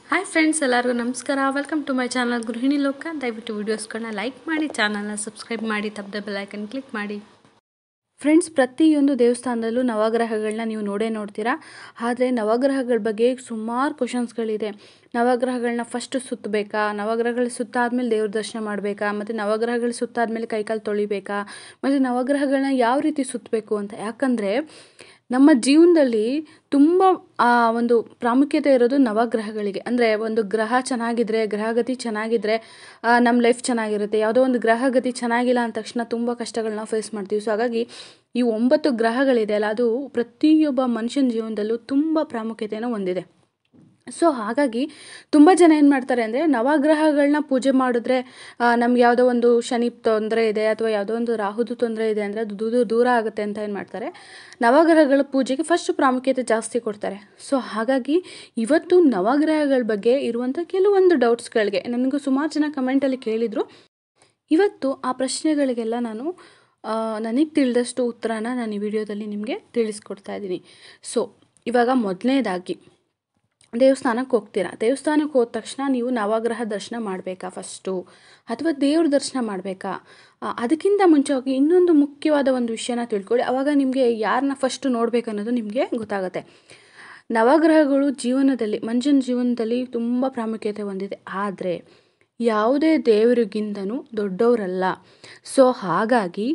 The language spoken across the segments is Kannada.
ಹಾಯ್ ಫ್ರೆಂಡ್ಸ್ ಎಲ್ಲರಿಗೂ ನಮಸ್ಕಾರ ವೆಲ್ಕಮ್ ಟು ಮೈ ಚಾನಲ್ ಗೃಹಿಣಿ ಲೋಕ ದಯವಿಟ್ಟು ವೀಡಿಯೋಸ್ಗಳನ್ನ ಲೈಕ್ ಮಾಡಿ ಚಾನಲ್ನ ಸಬ್ಸ್ಕ್ರೈಬ್ ಮಾಡಿ ತಪ್ಪದೆ ಬೆಲ್ಲೈಕನ್ ಕ್ಲಿಕ್ ಮಾಡಿ ಫ್ರೆಂಡ್ಸ್ ಪ್ರತಿಯೊಂದು ದೇವಸ್ಥಾನದಲ್ಲೂ ನವಗ್ರಹಗಳನ್ನ ನೀವು ನೋಡೇ ನೋಡ್ತೀರಾ ಆದರೆ ನವಗ್ರಹಗಳ ಬಗ್ಗೆ ಸುಮಾರು ಕ್ವಶನ್ಸ್ಗಳಿದೆ ನವಗ್ರಹಗಳನ್ನ ಫಸ್ಟ್ ಸುತ್ತಬೇಕಾ ನವಗ್ರಹಗಳ ಸುತ್ತಾದ್ಮೇಲೆ ದೇವ್ರ ದರ್ಶನ ಮಾಡಬೇಕಾ ಮತ್ತು ನವಗ್ರಹಗಳ ಸುತ್ತಾದ್ಮೇಲೆ ಕೈಕಾಲು ತೊಳಿಬೇಕಾ ಮತ್ತು ನವಗ್ರಹಗಳನ್ನ ಯಾವ ರೀತಿ ಸುತ್ತಬೇಕು ಅಂತ ಯಾಕಂದರೆ ನಮ್ಮ ಜೀವನದಲ್ಲಿ ತುಂಬ ಆ ಒಂದು ಪ್ರಾಮುಖ್ಯತೆ ಇರೋದು ನವಗ್ರಹಗಳಿಗೆ ಅಂದರೆ ಒಂದು ಗ್ರಹ ಚೆನ್ನಾಗಿದ್ರೆ ಗ್ರಹಗತಿ ಚೆನ್ನಾಗಿದ್ರೆ ಆ, ನಮ್ಮ ಲೈಫ್ ಚೆನ್ನಾಗಿರುತ್ತೆ ಯಾವುದೋ ಒಂದು ಗ್ರಹಗತಿ ಚೆನ್ನಾಗಿಲ್ಲ ಅಂದ ತಕ್ಷಣ ತುಂಬ ಕಷ್ಟಗಳನ್ನ ಫೇಸ್ ಮಾಡ್ತೀವಿ ಸೊ ಹಾಗಾಗಿ ಈ ಒಂಬತ್ತು ಗ್ರಹಗಳಿದೆ ಅಲ್ಲ ಅದು ಪ್ರತಿಯೊಬ್ಬ ಮನುಷ್ಯನ ಜೀವನದಲ್ಲೂ ತುಂಬ ಪ್ರಾಮುಖ್ಯತೆಯನ್ನು ಹೊಂದಿದೆ ಸೊ ಹಾಗಾಗಿ ತುಂಬ ಜನ ಏನು ಮಾಡ್ತಾರೆ ಅಂದರೆ ನವಗ್ರಹಗಳನ್ನ ಪೂಜೆ ಮಾಡಿದ್ರೆ ನಮ್ಗೆ ಯಾವುದೋ ಒಂದು ಶನಿ ತೊಂದರೆ ಇದೆ ಅಥವಾ ಯಾವುದೋ ಒಂದು ರಾಹುದು ತೊಂದರೆ ಇದೆ ಅಂದರೆ ಅದು ದೂರ ದೂರ ಆಗುತ್ತೆ ಅಂತ ಏನು ಮಾಡ್ತಾರೆ ನವಗ್ರಹಗಳ ಪೂಜೆಗೆ ಫಸ್ಟ್ ಪ್ರಾಮುಖ್ಯತೆ ಜಾಸ್ತಿ ಕೊಡ್ತಾರೆ ಸೊ ಹಾಗಾಗಿ ಇವತ್ತು ನವಗ್ರಹಗಳ ಬಗ್ಗೆ ಇರುವಂಥ ಕೆಲವೊಂದು ಡೌಟ್ಸ್ಗಳಿಗೆ ನನಗೂ ಸುಮಾರು ಜನ ಕಮೆಂಟಲ್ಲಿ ಕೇಳಿದರು ಇವತ್ತು ಆ ಪ್ರಶ್ನೆಗಳಿಗೆಲ್ಲ ನಾನು ನನಗೆ ತಿಳಿದಷ್ಟು ಉತ್ತರನ ನಾನು ಈ ವಿಡಿಯೋದಲ್ಲಿ ನಿಮಗೆ ತಿಳಿಸ್ಕೊಡ್ತಾ ಇದ್ದೀನಿ ಸೊ ಇವಾಗ ಮೊದಲನೇದಾಗಿ ದೇವಸ್ಥಾನಕ್ಕೆ ಹೋಗ್ತೀರಾ ದೇವಸ್ಥಾನಕ್ಕೆ ಹೋದ ತಕ್ಷಣ ನೀವು ನವಗ್ರಹ ದರ್ಶನ ಮಾಡಬೇಕಾ ಫಸ್ಟು ಅಥವಾ ದೇವ್ರ ದರ್ಶನ ಮಾಡಬೇಕಾ ಅದಕ್ಕಿಂತ ಮುಂಚೆ ಹೋಗಿ ಇನ್ನೊಂದು ಮುಖ್ಯವಾದ ಒಂದು ವಿಷಯನ ತಿಳ್ಕೊಳ್ಳಿ ಆವಾಗ ನಿಮಗೆ ಯಾರನ್ನ ಫಸ್ಟ್ ನೋಡಬೇಕು ಅನ್ನೋದು ನಿಮಗೆ ಗೊತ್ತಾಗುತ್ತೆ ನವಗ್ರಹಗಳು ಜೀವನದಲ್ಲಿ ಮನುಷ್ಯನ ಜೀವನದಲ್ಲಿ ತುಂಬ ಪ್ರಾಮುಖ್ಯತೆ ಹೊಂದಿದೆ ಆದರೆ ಯಾವುದೇ ದೇವರಿಗಿಂತನೂ ದೊಡ್ಡವರಲ್ಲ ಸೊ ಹಾಗಾಗಿ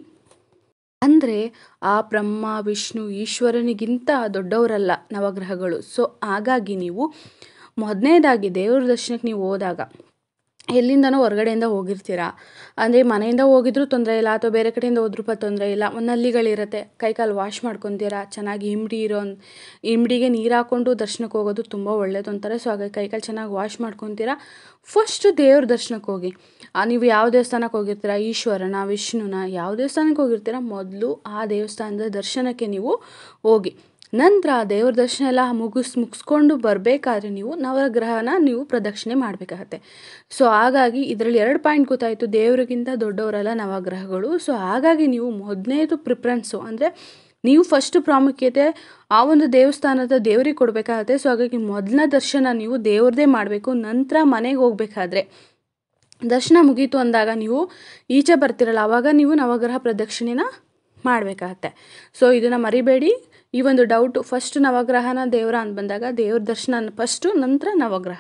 ಅಂದರೆ ಆ ಬ್ರಹ್ಮ ವಿಷ್ಣು ಈಶ್ವರನಿಗಿಂತ ದೊಡ್ಡವರಲ್ಲ ನವಗ್ರಹಗಳು ಸೊ ಹಾಗಾಗಿ ನೀವು ಮೊದಲನೇದಾಗಿ ದೇವ್ರ ದರ್ಶನಕ್ಕೆ ನೀವು ಹೋದಾಗ ಎಲ್ಲಿಂದನೋ ಹೊರಗಡೆಯಿಂದ ಹೋಗಿರ್ತೀರಾ ಅಂದರೆ ಮನೆಯಿಂದ ಹೋಗಿದ್ರೂ ತೊಂದರೆ ಇಲ್ಲ ಅಥವಾ ಬೇರೆ ಕಡೆಯಿಂದ ಹೋದ್ರೂ ಪ ತೊಂದರೆ ಇಲ್ಲ ಒಂದು ನಲ್ಲಿಗಳಿರುತ್ತೆ ಕೈಕಾಲು ವಾಶ್ ಮಾಡ್ಕೊತೀರಾ ಚೆನ್ನಾಗಿ ಇಮ್ಡಿ ಇರೋ ಇಮ್ಡಿಗೆ ನೀರು ಹಾಕ್ಕೊಂಡು ದರ್ಶನಕ್ಕೆ ಹೋಗೋದು ತುಂಬ ಒಳ್ಳೇದು ಅಂತಾರೆ ಸೊ ಹಾಗಾಗಿ ಕೈಕಾಲು ಚೆನ್ನಾಗಿ ವಾಶ್ ಮಾಡ್ಕೊತೀರಾ ಫಸ್ಟ್ ದೇವ್ರ ದರ್ಶನಕ್ಕೆ ಹೋಗಿ ಆ, ನೀವು ಯಾವ ದೇವಸ್ಥಾನಕ್ಕೆ ಹೋಗಿರ್ತೀರಾ ಈಶ್ವರನ ವಿಷ್ಣುನ ಯಾವ ದೇವಸ್ಥಾನಕ್ಕೆ ಹೋಗಿರ್ತೀರಾ ಮೊದಲು ಆ ದೇವಸ್ಥಾನದ ದರ್ಶನಕ್ಕೆ ನೀವು ಹೋಗಿ ನಂತರ ದೇವ್ರ ದರ್ಶನ ಎಲ್ಲ ಮುಗಿಸ್ ಮುಗಿಸ್ಕೊಂಡು ಬರಬೇಕಾದ್ರೆ ನೀವು ನವಗ್ರಹನ ನೀವು ಪ್ರದಕ್ಷಿಣೆ ಮಾಡಬೇಕಾಗತ್ತೆ ಸೊ ಹಾಗಾಗಿ ಇದರಲ್ಲಿ ಎರಡು ಪಾಯಿಂಟ್ ಗೊತ್ತಾಯಿತು ದೇವರಿಗಿಂತ ದೊಡ್ಡವರಲ್ಲ ನವಗ್ರಹಗಳು ಸೊ ಹಾಗಾಗಿ ನೀವು ಮೊದಲನೇದು ಪ್ರಿಫರೆನ್ಸು ಅಂದರೆ ನೀವು ಫಸ್ಟ್ ಪ್ರಾಮುಖ್ಯತೆ ಆ ಒಂದು ದೇವಸ್ಥಾನದ ದೇವ್ರಿಗೆ ಕೊಡಬೇಕಾಗತ್ತೆ ಸೊ ಹಾಗಾಗಿ ಮೊದಲನೇ ದರ್ಶನ ನೀವು ದೇವ್ರದ್ದೇ ಮಾಡಬೇಕು ನಂತರ ಮನೆಗೆ ಹೋಗಬೇಕಾದ್ರೆ ದರ್ಶನ ಮುಗೀತು ಅಂದಾಗ ನೀವು ಈಚೆ ಬರ್ತಿರಲ್ಲ ಆವಾಗ ನೀವು ನವಗ್ರಹ ಪ್ರದಕ್ಷಿಣೆನ ಮಾಡಬೇಕಾಗತ್ತೆ ಸೊ ಇದನ್ನು ಮರಿಬೇಡಿ ಈ ಒಂದು ಡೌಟು ಫಸ್ಟ್ ನವಗ್ರಹನ ದೇವರ ಅಂತ ಬಂದಾಗ ದೇವ್ರ ದರ್ಶನ ಫಸ್ಟು ನಂತರ ನವಗ್ರಹ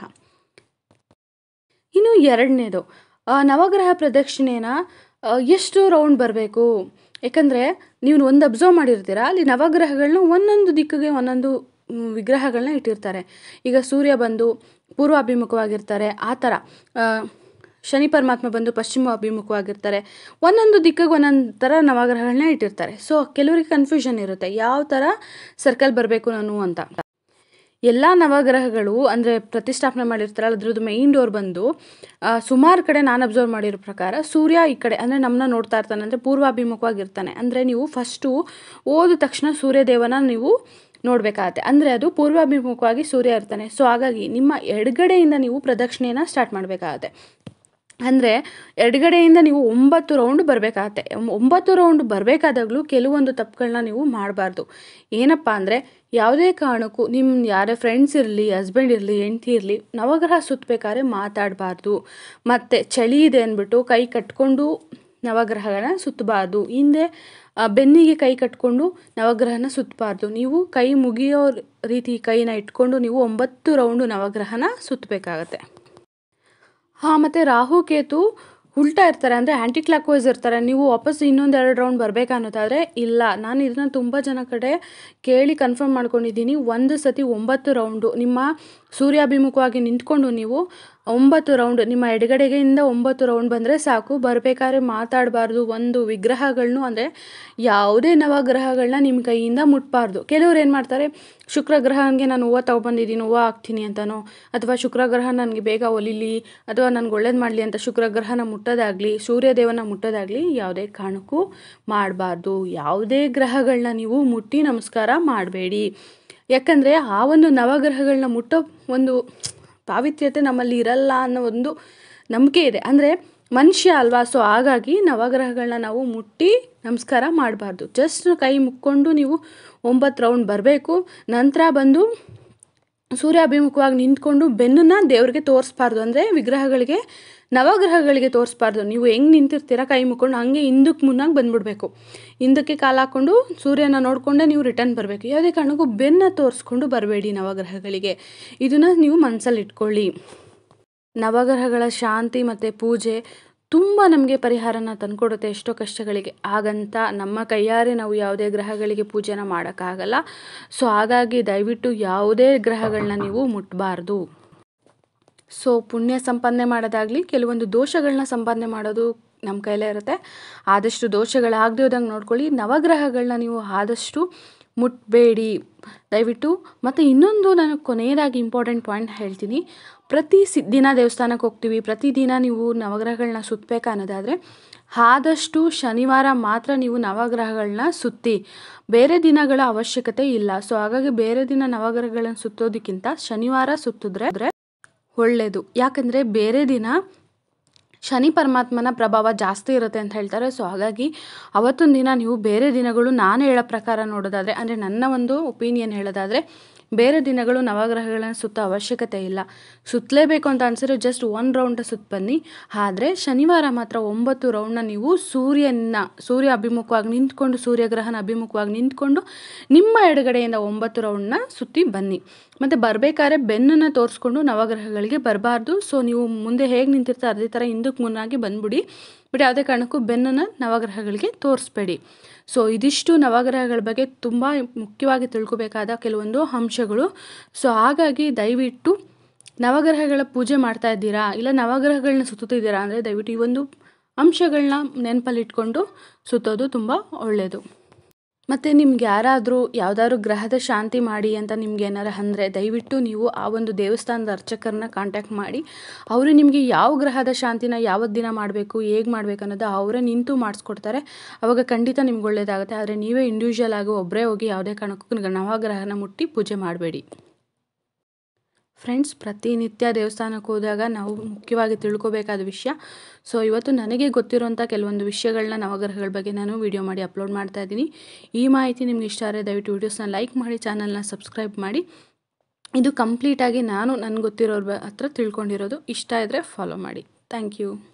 ಇನ್ನು ಎರಡನೇದು ಆ, ನವಗ್ರಹ ಪ್ರದಕ್ಷಿಣೆನ ಆ, ಎಷ್ಟು ರೌಂಡ್ ಬರಬೇಕು ಯಾಕಂದರೆ ನೀವು ಒಂದು ಅಬ್ಸರ್ವ್ ಮಾಡಿರ್ತೀರ ಅಲ್ಲಿ ನವಗ್ರಹಗಳನ್ನ ಒಂದೊಂದು ದಿಕ್ಕಿಗೆ ಒಂದೊಂದು ಮ್, ವಿಗ್ರಹಗಳನ್ನ ಇಟ್ಟಿರ್ತಾರೆ ಈಗ ಸೂರ್ಯ ಬಂದು ಪೂರ್ವಾಭಿಮುಖವಾಗಿರ್ತಾರೆ ಆ ಥರ ಆ, ಶನಿ ಪರಮಾತ್ಮ ಬಂದು ಪಶ್ಚಿಮ ಅಭಿಮುಖವಾಗಿರ್ತಾರೆ ಒಂದೊಂದು ದಿಕ್ಕಿಗೆ ಒಂದೊಂದು ಥರ ನವಗ್ರಹಗಳನ್ನ ಇಟ್ಟಿರ್ತಾರೆ ಸೊ ಕೆಲವರಿಗೆ ಕನ್ಫ್ಯೂಷನ್ ಇರುತ್ತೆ ಯಾವ ಥರ ಸರ್ಕಲ್ ಬರಬೇಕು ನಾನು ಅಂತ ಎಲ್ಲ ನವಗ್ರಹಗಳು ಅಂದರೆ ಪ್ರತಿಷ್ಠಾಪನೆ ಮಾಡಿರ್ತಾರಲ್ಲ ಅದ್ರದ್ದು ಮೈನ್ ಡೋರ್ ಬಂದು ಸುಮಾರು ಕಡೆ ನಾನು ಅಬ್ಸರ್ವ್ ಮಾಡಿರೋ ಪ್ರಕಾರ ಸೂರ್ಯ ಈ ಕಡೆ ಅಂದರೆ ನಮ್ಮನ್ನ ನೋಡ್ತಾ ಇರ್ತಾನೆ ಅಂದರೆ ಪೂರ್ವಾಭಿಮುಖವಾಗಿರ್ತಾನೆ ಅಂದರೆ ನೀವು ಫಸ್ಟು ಓದ ತಕ್ಷಣ ಸೂರ್ಯದೇವನ ನೀವು ನೋಡಬೇಕಾಗತ್ತೆ ಅಂದರೆ ಅದು ಪೂರ್ವಾಭಿಮುಖವಾಗಿ ಸೂರ್ಯ ಇರ್ತಾನೆ ಸೊ ಹಾಗಾಗಿ ನಿಮ್ಮ ಎಡಗಡೆಯಿಂದ ನೀವು ಪ್ರದಕ್ಷಿಣೆಯನ್ನು ಸ್ಟಾರ್ಟ್ ಮಾಡಬೇಕಾಗತ್ತೆ ಅಂದರೆ ಎಡಗಡೆಯಿಂದ ನೀವು ಒಂಬತ್ತು ರೌಂಡ್ ಬರಬೇಕಾಗತ್ತೆ ಒಂಬತ್ತು ರೌಂಡ್ ಬರಬೇಕಾದಾಗಲೂ ಕೆಲವೊಂದು ತಪ್ಪುಗಳನ್ನ ನೀವು ಮಾಡಬಾರ್ದು ಏನಪ್ಪ ಅಂದರೆ ಯಾವುದೇ ಕಾರಣಕ್ಕೂ ನಿಮ್ಮ ಯಾರೇ ಫ್ರೆಂಡ್ಸ್ ಇರಲಿ ಹಸ್ಬೆಂಡ್ ಇರಲಿ ಹೆಂಡ್ತಿ ಇರಲಿ ನವಗ್ರಹ ಸುತ್ತಬೇಕಾದ್ರೆ ಮಾತಾಡಬಾರ್ದು ಮತ್ತು ಚಳಿ ಇದೆ ಅಂದ್ಬಿಟ್ಟು ಕೈ ಕಟ್ಕೊಂಡು ನವಗ್ರಹಗಳನ್ನ ಸುತ್ತಬಾರ್ದು ಹಿಂದೆ ಆ, ಬೆನ್ನಿಗೆ ಕೈ ಕಟ್ಕೊಂಡು ನವಗ್ರಹನ ಸುತ್ತಬಾರ್ದು ನೀವು ಕೈ ಮುಗಿಯೋ ರೀತಿ ಕೈನ ಇಟ್ಕೊಂಡು ನೀವು ಒಂಬತ್ತು ರೌಂಡು ನವಗ್ರಹನ ಸುತ್ತಬೇಕಾಗತ್ತೆ ಹಾಂ ಮತ್ತು ರಾಹು ಕೇತು ಉಲ್ಟಾ ಇರ್ತಾರೆ ಅಂದರೆ ಆ್ಯಂಟಿ ಕ್ಲಾಕ್ ವೈಸ್ ಇರ್ತಾರೆ ನೀವು ವಾಪಸ್ ಇನ್ನೊಂದು ಎರಡು ರೌಂಡ್ ಬರಬೇಕಾ ಅನ್ನೋದಾದರೆ ಇಲ್ಲ ನಾನು ಇದನ್ನ ತುಂಬ ಜನ ಕಡೆ ಕೇಳಿ ಕನ್ಫರ್ಮ್ ಮಾಡ್ಕೊಂಡಿದ್ದೀನಿ ಒಂದು ಸತಿ ಒಂಬತ್ತು ರೌಂಡು ನಿಮ್ಮ ಸೂರ್ಯಾಭಿಮುಖವಾಗಿ ನಿಂತ್ಕೊಂಡು ನೀವು ಒಂಬತ್ತು ರೌಂಡ್ ನಿಮ್ಮ ಎಡಗಡೆಗೆಯಿಂದ ಒಂಬತ್ತು ರೌಂಡ್ ಬಂದರೆ ಸಾಕು ಬರಬೇಕಾದ್ರೆ ಮಾತಾಡಬಾರ್ದು ಒಂದು ವಿಗ್ರಹಗಳನ್ನು ಅಂದರೆ ಯಾವುದೇ ನವಗ್ರಹಗಳನ್ನ ನಿಮ್ಮ ಕೈಯಿಂದ ಮುಟ್ಬಾರ್ದು ಕೆಲವ್ರು ಏನು ಮಾಡ್ತಾರೆ ಶುಕ್ರ ಗ್ರಹನಿಗೆ ನಾನು ಹೂವು ತೊಗೊಬಂದಿದ್ದೀನಿ ಹೂವು ಹಾಕ್ತೀನಿ ಅಂತನೋ ಅಥವಾ ಶುಕ್ರ ಗ್ರಹ ನನಗೆ ಬೇಗ ಒಲಿಲಿ ಅಥವಾ ನನಗೆ ಒಳ್ಳೇದು ಮಾಡಲಿ ಅಂತ ಶುಕ್ರ ಗ್ರಹನ ಮುಟ್ಟೋದಾಗಲಿ ಸೂರ್ಯದೇವನ ಮುಟ್ಟೋದಾಗಲಿ ಯಾವುದೇ ಕಾರಣಕ್ಕೂ ಮಾಡಬಾರ್ದು ಯಾವುದೇ ಗ್ರಹಗಳನ್ನ ನೀವು ಮುಟ್ಟಿ ನಮಸ್ಕಾರ ಮಾಡಬೇಡಿ ಯಾಕಂದರೆ ಆ ಒಂದು ನವಗ್ರಹಗಳನ್ನ ಮುಟ್ಟೋ ಒಂದು ಪಾವಿತ್ರ್ಯತೆ ನಮ್ಮಲ್ಲಿ ಇರಲ್ಲ ಅನ್ನೋ ಒಂದು ನಂಬಿಕೆ ಇದೆ ಅಂದರೆ ಮನುಷ್ಯ ಅಲ್ವಾ ಸೊ ಹಾಗಾಗಿ ನವಗ್ರಹಗಳನ್ನ ನಾವು ಮುಟ್ಟಿ ನಮಸ್ಕಾರ ಮಾಡಬಾರ್ದು ಜಸ್ಟ್ ಕೈ ಮುಕ್ಕೊಂಡು ನೀವು ಒಂಬತ್ತು ರೌಂಡ್ ಬರಬೇಕು ನಂತರ ಬಂದು ಸೂರ್ಯ ಅಭಿಮುಖವಾಗಿ ನಿಂತ್ಕೊಂಡು ಬೆನ್ನನ್ನು ದೇವರಿಗೆ ತೋರಿಸ್ಬಾರ್ದು ಅಂದರೆ ವಿಗ್ರಹಗಳಿಗೆ ನವಗ್ರಹಗಳಿಗೆ ತೋರಿಸ್ಬಾರ್ದು ನೀವು ಹೆಂಗೆ ನಿಂತಿರ್ತೀರ ಕೈ ಮುಕ್ಕೊಂಡು ಹಂಗೆ ಹಿಂದಕ್ಕೆ ಮುನ್ನಾಗಿ ಬಂದ್ಬಿಡ್ಬೇಕು ಹಿಂದಕ್ಕೆ ಕಾಲು ಹಾಕ್ಕೊಂಡು ಸೂರ್ಯನ ನೋಡಿಕೊಂಡೇ ನೀವು ರಿಟರ್ನ್ ಬರಬೇಕು ಯಾವುದೇ ಕಾರಣಕ್ಕೂ ಬೆನ್ನ ತೋರಿಸ್ಕೊಂಡು ಬರಬೇಡಿ ನವಗ್ರಹಗಳಿಗೆ ಇದನ್ನು ನೀವು ಮನಸ್ಸಲ್ಲಿ ಇಟ್ಕೊಳ್ಳಿ ನವಗ್ರಹಗಳ ಶಾಂತಿ ಮತ್ತು ಪೂಜೆ ತುಂಬ ನಮಗೆ ಪರಿಹಾರನ ತಂದುಕೊಡುತ್ತೆ ಎಷ್ಟೋ ಕಷ್ಟಗಳಿಗೆ ಹಾಗಂತ ನಮ್ಮ ಕೈಯಾರೆ ನಾವು ಯಾವುದೇ ಗ್ರಹಗಳಿಗೆ ಪೂಜೆನ ಮಾಡೋಕ್ಕಾಗಲ್ಲ ಸೊ ಹಾಗಾಗಿ ದಯವಿಟ್ಟು ಯಾವುದೇ ಗ್ರಹಗಳನ್ನ ನೀವು ಮುಟ್ಟಬಾರ್ದು ಸೊ ಪುಣ್ಯ ಸಂಪಾದನೆ ಮಾಡೋದಾಗಲಿ ಕೆಲವೊಂದು ದೋಷಗಳನ್ನ ಸಂಪಾದನೆ ಮಾಡೋದು ನಮ್ಮ ಕೈಲೇ ಇರುತ್ತೆ ಆದಷ್ಟು ದೋಷಗಳಾಗದೇ ಹೋದಂಗೆ ನೋಡ್ಕೊಳ್ಳಿ ನವಗ್ರಹಗಳನ್ನ ನೀವು ಆದಷ್ಟು ಮುಟ್ಟಬೇಡಿ ದಯವಿಟ್ಟು ಮತ್ತು ಇನ್ನೊಂದು ನಾನು ಕೊನೆಯದಾಗಿ ಇಂಪಾರ್ಟೆಂಟ್ ಪಾಯಿಂಟ್ ಹೇಳ್ತೀನಿ ಪ್ರತಿ ಸಿ ದಿನ ದೇವಸ್ಥಾನಕ್ಕೆ ಹೋಗ್ತೀವಿ ಪ್ರತಿದಿನ ನೀವು ನವಗ್ರಹಗಳನ್ನ ಸುತ್ತಬೇಕು ಅನ್ನೋದಾದರೆ ಆದಷ್ಟು ಶನಿವಾರ ಮಾತ್ರ ನೀವು ನವಗ್ರಹಗಳನ್ನ ಸುತ್ತಿ ಬೇರೆ ದಿನಗಳ ಅವಶ್ಯಕತೆ ಇಲ್ಲ ಸೊ ಹಾಗಾಗಿ ಬೇರೆ ದಿನ ನವಗ್ರಹಗಳನ್ನ ಸುತ್ತೋದಕ್ಕಿಂತ ಶನಿವಾರ ಸುತ್ತಿದ್ರೆ ಒಳ್ಳೆಯದು ಯಾಕಂದರೆ ಬೇರೆ ದಿನ ಶನಿ ಪರಮಾತ್ಮನ ಪ್ರಭಾವ ಜಾಸ್ತಿ ಇರುತ್ತೆ ಅಂತ ಹೇಳ್ತಾರೆ ಸೊ ಹಾಗಾಗಿ ಅವತ್ತೊಂದು ದಿನ ನೀವು ಬೇರೆ ದಿನಗಳು ನಾನು ಹೇಳೋ ಪ್ರಕಾರ ನೋಡೋದಾದರೆ ಅಂದರೆ ನನ್ನ ಒಂದು ಒಪಿನಿಯನ್ ಹೇಳೋದಾದರೆ ಬೇರೆ ದಿನಗಳು ನವಗ್ರಹಗಳನ್ನ ಸುತ್ತೋ ಅವಶ್ಯಕತೆ ಇಲ್ಲ ಸುತ್ತಲೇಬೇಕು ಅಂತ ಅನ್ಸಿದ್ರೆ ಜಸ್ಟ್ ಒನ್ ರೌಂಡ್ ಸುತ್ತ ಬನ್ನಿ ಆದರೆ ಶನಿವಾರ ಮಾತ್ರ ಒಂಬತ್ತು ರೌಂಡ್ನ ನೀವು ಸೂರ್ಯನ ಸೂರ್ಯ ಅಭಿಮುಖವಾಗಿ ನಿಂತ್ಕೊಂಡು ಸೂರ್ಯಗ್ರಹನ ಅಭಿಮುಖವಾಗಿ ನಿಂತ್ಕೊಂಡು ನಿಮ್ಮ ಎಡಗಡೆಯಿಂದ ಒಂಬತ್ತು ರೌಂಡ್ನ ಸುತ್ತಿ ಬನ್ನಿ ಮತ್ತು ಬರಬೇಕಾದ್ರೆ ಬೆನ್ನನ್ನು ತೋರಿಸ್ಕೊಂಡು ನವಗ್ರಹಗಳಿಗೆ ಬರಬಾರ್ದು ಸೊ ನೀವು ಮುಂದೆ ಹೇಗೆ ನಿಂತಿರ್ತಾರೆ ಅದೇ ಥರ ಹಿಂದಕ್ಕೆ ಮುನ್ನಾಗಿ ಬಂದ್ಬಿಡಿ ಬಟ್ ಯಾವುದೇ ಕಾರಣಕ್ಕೂ ಬೆನ್ನನ್ನು ನವಗ್ರಹಗಳಿಗೆ ತೋರಿಸ್ಬೇಡಿ ಸೊ ಇದಿಷ್ಟು ನವಗ್ರಹಗಳ ಬಗ್ಗೆ ತುಂಬ ಮುಖ್ಯವಾಗಿ ತಿಳ್ಕೊಬೇಕಾದ ಕೆಲವೊಂದು ಅಂಶಗಳು ಸೊ ಹಾಗಾಗಿ ದಯವಿಟ್ಟು ನವಗ್ರಹಗಳ ಪೂಜೆ ಮಾಡ್ತಾ ಇದ್ದೀರಾ ಇಲ್ಲ ನವಗ್ರಹಗಳನ್ನ ಸುತ್ತುತ್ತಿದ್ದೀರಾ ಅಂದರೆ ದಯವಿಟ್ಟು ಈ ಒಂದು ಅಂಶಗಳನ್ನ ನೆನಪಲ್ಲಿಟ್ಕೊಂಡು ಸುತ್ತೋದು ತುಂಬ ಒಳ್ಳೆಯದು ಮತ್ತು ನಿಮ್ಗೆ ಯಾರಾದರೂ ಯಾವುದಾದ್ರು ಗ್ರಹದ ಶಾಂತಿ ಮಾಡಿ ಅಂತ ನಿಮ್ಗೆ ಏನಾರು ಅಂದರೆ ದಯವಿಟ್ಟು ನೀವು ಆ ಒಂದು ದೇವಸ್ಥಾನದ ಅರ್ಚಕರನ್ನ ಕಾಂಟ್ಯಾಕ್ಟ್ ಮಾಡಿ ಅವರು ನಿಮಗೆ ಯಾವ ಗ್ರಹದ ಶಾಂತಿನ ಯಾವತ್ತು ದಿನ ಮಾಡಬೇಕು ಹೇಗೆ ಮಾಡಬೇಕು ಅನ್ನೋದು ಅವರೇ ನಿಂತು ಮಾಡಿಸ್ಕೊಡ್ತಾರೆ ಅವಾಗ ಖಂಡಿತ ನಿಮ್ಗೆ ಒಳ್ಳೆಯದಾಗುತ್ತೆ ಆದರೆ ನೀವೇ ಇಂಡಿವಿಜುವಲ್ ಆಗಿ ಒಬ್ಬರೇ ಹೋಗಿ ಯಾವುದೇ ಕಾರಣಕ್ಕೂ ನವಗ್ರಹನ ಮುಟ್ಟಿ ಪೂಜೆ ಮಾಡಬೇಡಿ ಫ್ರೆಂಡ್ಸ್ ಪ್ರತಿನಿತ್ಯ ದೇವಸ್ಥಾನಕ್ಕೆ ಹೋದಾಗ ನಾವು ಮುಖ್ಯವಾಗಿ ತಿಳ್ಕೊಬೇಕಾದ ವಿಷಯ ಸೊ ಇವತ್ತು ನನಗೆ ಗೊತ್ತಿರೋಂಥ ಕೆಲವೊಂದು ವಿಷಯಗಳನ್ನ ನವಗ್ರಹಗಳ ಬಗ್ಗೆ ನಾನು ವಿಡಿಯೋ ಮಾಡಿ ಅಪ್ಲೋಡ್ ಮಾಡ್ತಾ ಇದ್ದೀನಿ ಈ ಮಾಹಿತಿ ನಿಮ್ಗೆ ಇಷ್ಟ ಆದರೆ ದಯವಿಟ್ಟು ವೀಡಿಯೋಸ್ನ ಲೈಕ್ ಮಾಡಿ ಚಾನಲ್ನ ಸಬ್ಸ್ಕ್ರೈಬ್ ಮಾಡಿ ಇದು ಕಂಪ್ಲೀಟಾಗಿ ನಾನು ನನಗೆ ಗೊತ್ತಿರೋರ ಹತ್ರ ತಿಳ್ಕೊಂಡಿರೋದು ಇಷ್ಟ ಇದ್ದರೆ ಫಾಲೋ ಮಾಡಿ ಥ್ಯಾಂಕ್ ಯು